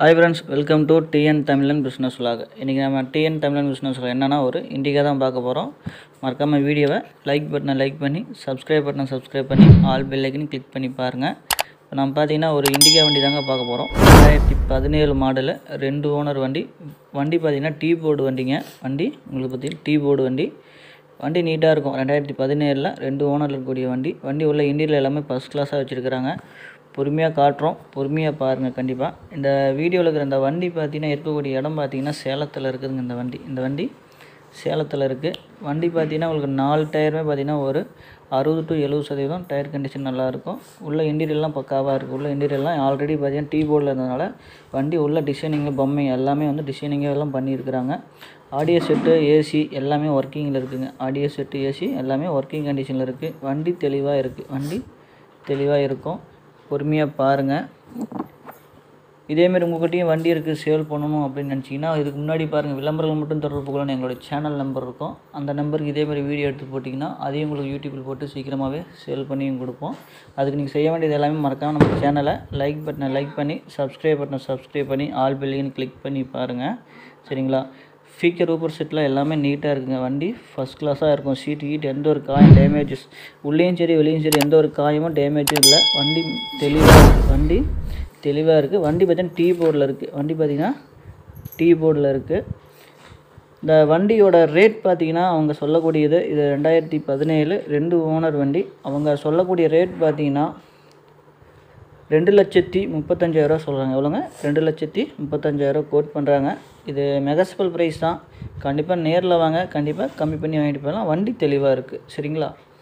hi friends welcome to TN Tamizhan business vlog இன்றைக்கி நம்ம TN Tamizhan business vlog என்னென்னா ஒரு இண்டிகா தான் பார்க்க போகிறோம் மறக்காமல் வீடியோவை லைக் பட்டனை லைக் பண்ணி சப்ஸ்கிரைப் பட்டனை சப்ஸ்கிரைப் பண்ணி ஆல் பெல் ஐக்கனையும் கிளிக் பண்ணி பாருங்கள் இப்போ நம்ம பார்த்தீங்கன்னா ஒரு இண்டிகா வண்டி தாங்க பார்க்க போகிறோம் ரெண்டாயிரத்தி பதினேழு மாடலு ரெண்டு ஓனர் வண்டி வண்டி பார்த்தீங்கன்னா டீ போர்டு வண்டிங்க வண்டி உங்களுக்கு பார்த்தீங்கன்னா டீ போர்டு வண்டி வண்டி நீட்டாக இருக்கும் ரெண்டாயிரத்தி பதினேழில் ரெண்டு ஓனர் இருக்கக்கூடிய வண்டி வண்டி உள்ள இன்டீரியல் எல்லாமே ஃபஸ்ட் கிளாஸாக வச்சுருக்கிறாங்க பொறுமையாக காட்டுறோம் பொறுமையாக பாருங்கள் கண்டிப்பாக இந்த வீடியோவில் இருக்கிற இந்த வண்டி பார்த்தீங்கன்னா இருக்கக்கூடிய இடம் பார்த்தீங்கன்னா சேலத்தில் இருக்குதுங்க இந்த வண்டி இந்த வண்டி சேலத்தில் இருக்குது வண்டி பார்த்தீங்கன்னா உங்களுக்கு நாலு டயருமே பார்த்தீங்கன்னா ஒரு அறுபது டு எழுபது சதவீதம் டயர் கண்டிஷன் நல்லாயிருக்கும் உள்ள இன்டீரியல்லாம் பக்காவாக இருக்குது உள்ள இன்டீரியல்லாம் ஆல்ரெடி பார்த்தீங்கன்னா டீ போர்டில் இருந்ததுனால வண்டி உள்ள டிசைனிங்கு பொம்மை எல்லாமே வந்து டிசைனிங்கு எல்லாம் பண்ணியிருக்கிறாங்க ஆடியோ செட்டு ஏசி எல்லாமே ஒர்க்கிங்கில் இருக்குதுங்க ஆடியோ செட்டு ஏசி எல்லாமே ஒர்க்கிங் கண்டிஷனில் இருக்குது வண்டி தெளிவாக இருக்குது வண்டி தெளிவாக இருக்கும் பொறுமையாக பாருங்கள் இதேமாரி உங்கள்கிட்டயும் வண்டி இருக்குது சேல் பண்ணணும் அப்படின்னு நினச்சிங்கன்னா இதுக்கு முன்னாடி பாருங்கள் விளம்பரங்கள் மட்டும் தொடர்பு கொள்ளணும் எங்களோட சேனல் நம்பர் இருக்கும் அந்த நம்பருக்கு இதேமாதிரி வீடியோ எடுத்து போட்டிங்கன்னா அதையும் உங்களுக்கு யூடியூப்பில் போட்டு சீக்கிரமாகவே சேல் பண்ணியும் கொடுப்போம் அதுக்கு நீங்கள் செய்ய வேண்டியது எல்லாமே மறக்காமல் நம்ம சேனலை லைக் பட்டனை லைக் பண்ணி சப்ஸ்கிரைப் பட்டனை சப்ஸ்கிரைப் பண்ணி ஆல் பெல்லையும் கிளிக் பண்ணி பாருங்கள் சரிங்களா ஃபீச்சர் ஊப்பர் செட்டில் எல்லாமே நீட்டாக இருக்குங்க வண்டி ஃபஸ்ட் கிளாஸாக இருக்கும் சீட் கீட் எந்த ஒரு காயம் டேமேஜஸ் உள்ளேயும் சரி வெளியும் சரி எந்த ஒரு காயமும் டேமேஜும் இல்லை வண்டி தெளிவாக இருக்குது வண்டி தெளிவாக இருக்குது வண்டி பார்த்தீங்கன்னா டீ போர்டில் இருக்குது வண்டி பார்த்திங்கன்னா டீ போர்டில் இருக்குது இந்த வண்டியோட ரேட் பார்த்தீங்கன்னா அவங்க சொல்லக்கூடியது இது ரெண்டாயிரத்தி பதினேழு ரெண்டு ஓனர் வண்டி அவங்க சொல்லக்கூடிய ரேட் பார்த்தீங்கன்னா ரெண்டு லட்சத்தி முப்பத்தஞ்சாயிரரூவா சொல்கிறாங்க எவ்வளோங்க ரெண்டு லட்சத்தி முப்பத்தஞ்சாயிரரூவா கோட் பண்ணுறாங்க இது மெகஸ்பல் ப்ரைஸ் தான் கண்டிப்பாக நேரில் வாங்க கண்டிப்பாக கம்மி பண்ணி வாங்கிட்டு போகலாம் வண்டி தெளிவாக இருக்குது சரிங்களா